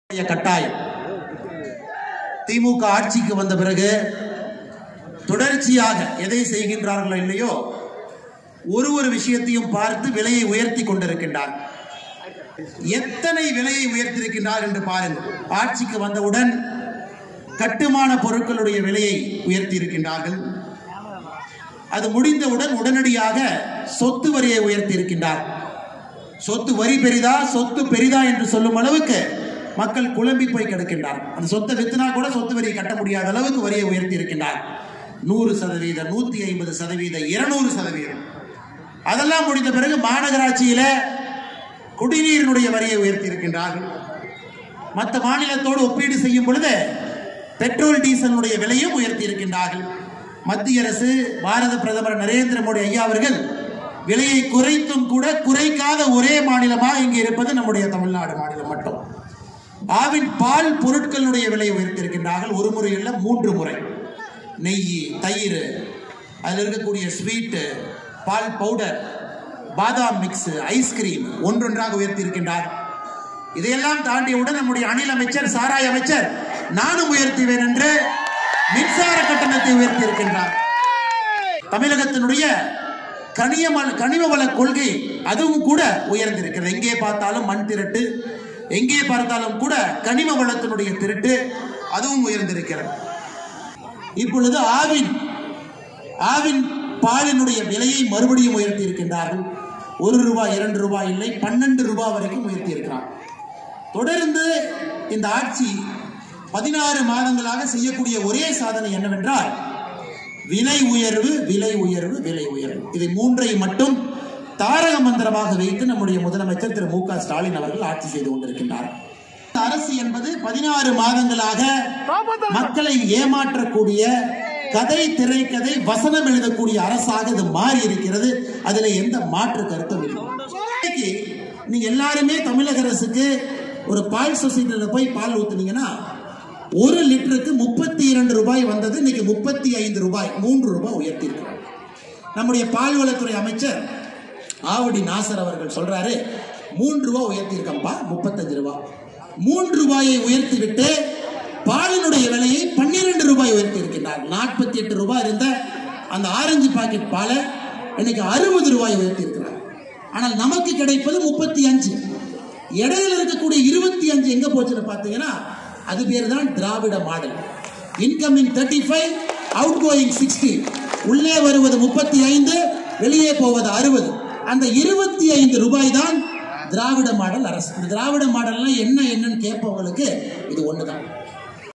கட்டாயம் திமுக ஆட்சிக்கு வந்த பிறகு தொடர்ச்சியாக எதை செய்கின்றார்களோ இல்லையோ ஒரு ஒரு விஷயத்தையும் பார்த்து விலையை உயர்த்தி கொண்டிருக்கின்றார் எத்தனை விலையை உயர்த்தியிருக்கின்றார் என்று பாருங்கள் ஆட்சிக்கு வந்தவுடன் கட்டுமான பொருட்களுடைய விலையை உயர்த்தி இருக்கின்றார்கள் அது முடிந்தவுடன் உடனடியாக சொத்து வரியை உயர்த்தி இருக்கின்றார் சொத்து வரி பெரிதா சொத்து பெரிதா என்று சொல்லும் அளவுக்கு மக்கள் குழம்பி போய் கிடக்கின்றார் அந்த சொத்தை வித்துனா கூட சொத்து வரி கட்ட முடியாத அளவுக்கு வரியை உயர்த்தி இருக்கின்றார் நூறு சதவீதம் நூத்தி ஐம்பது சதவீதம் இருநூறு சதவீதம் அதெல்லாம் முடிந்த பிறகு மாநகராட்சியில குடிநீரினுடைய வரியை உயர்த்தி இருக்கின்றார்கள் மற்ற மாநிலத்தோடு ஒப்பீடு செய்யும் பொழுது பெட்ரோல் டீசலுடைய விலையும் உயர்த்தி இருக்கின்றார்கள் மத்திய அரசு பாரத பிரதமர் நரேந்திர மோடி ஐயா அவர்கள் விலையை குறைத்தும் கூட குறைக்காத ஒரே மாநிலமாக இங்கே இருப்பது நம்முடைய தமிழ்நாடு மாநிலம் மட்டும் ஆவின் பால் பொருட்களுடைய விலையை உயர்த்தியிருக்கின்றார்கள் ஒரு முறை இல்ல மூன்று முறை நெய் தயிர் அதில் இருக்கக்கூடிய ஸ்வீட்டு பால் பவுடர் பாதாம் மிக்ஸ் ஐஸ்கிரீம் ஒன்றொன்றாக உயர்த்தியிருக்கின்றார் இதையெல்லாம் தாண்டியவுடன் நம்முடைய அணில் அமைச்சர் சாராய் அமைச்சர் நானும் உயர்த்துவேன் என்று மின்சார கட்டணத்தை உயர்த்தி இருக்கின்றார் தமிழகத்தினுடைய கனியமல கனிம வள கொள்கை அதுவும் கூட உயர்ந்திருக்கிறது எங்கே பார்த்தாலும் மண் திரட்டு எங்கே பார்த்தாலும் கூட கனிம வளத்தினுடைய திருட்டு அதுவும் உயர்ந்திருக்கிறது இப்பொழுது ஆவின் ஆவின் பாலினுடைய விலையை மறுபடியும் உயர்த்தி இருக்கின்றார்கள் ஒரு ரூபாய் இரண்டு ரூபாய் இல்லை பன்னெண்டு ரூபாய் வரைக்கும் உயர்த்தி இருக்கிறார் தொடர்ந்து இந்த ஆட்சி பதினாறு மாதங்களாக செய்யக்கூடிய ஒரே சாதனை என்னவென்றால் விலை உயர்வு விலை உயர்வு விலை உயர்வு இதை மூன்றை மட்டும் தாரக மந்திரமாக வைத்து நம்முடைய முதலமைச்சர் திரு மு க ஸ்டாலின் அவர்கள் ஆட்சி செய்து கொண்டிருக்கின்றார் இந்த அரசு என்பது பதினாறு மாதங்களாக மக்களை ஏமாற்றக்கூடிய கதை திரைக்கதை வசனம் எழுதக்கூடிய அரசாக இது மாறி இருக்கிறது அதுல எந்த மாற்று கருத்தும் இல்லை இன்னைக்கு நீங்க எல்லாருமே தமிழக அரசுக்கு ஒரு பால் சொசைட்டில போய் பால் ஊத்துனீங்கன்னா ஒரு லிட்டருக்கு முப்பத்தி இரண்டு ரூபாய் வந்தது இன்னைக்கு முப்பத்தி ஐந்து ரூபாய் மூன்று ரூபாய் உயர்த்தி இருக்கிறார் நம்முடைய பால்வளத்துறை அமைச்சர் ஆவடி நாசர் அவர்கள் சொல்றாரு மூன்று ரூபாய் உயர்த்தி இருக்கம்பா முப்பத்தஞ்சு ரூபாய் மூன்று ரூபாயை உயர்த்தி விட்டு பாலினுடைய விலையை பன்னிரண்டு ரூபாய் உயர்த்தி இருக்கின்றார் நாற்பத்தி எட்டு ரூபாய் இருந்த அந்த ஆரஞ்சு பாக்கெட் பாலை இன்னைக்கு அறுபது ரூபாய் உயர்த்தி இருக்கிறார் ஆனால் நமக்கு கிடைப்பது முப்பத்தி அஞ்சு இடையில இருக்கக்கூடிய இருபத்தி அஞ்சு எங்க போச்சுன்னு பார்த்தீங்கன்னா அது பேர் தான் Dravida model incoming thirty five outgoing sixty உள்ளே வருவது முப்பத்தி ஐந்து வெளியே போவது அறுபது அந்த இருபத்தி ஐந்து ரூபாய் தான் திராவிட மாடல் அரசு இந்த திராவிட மாடல்னா என்ன என்னன்னு கேட்பவங்களுக்கு இது ஒண்ணுதான்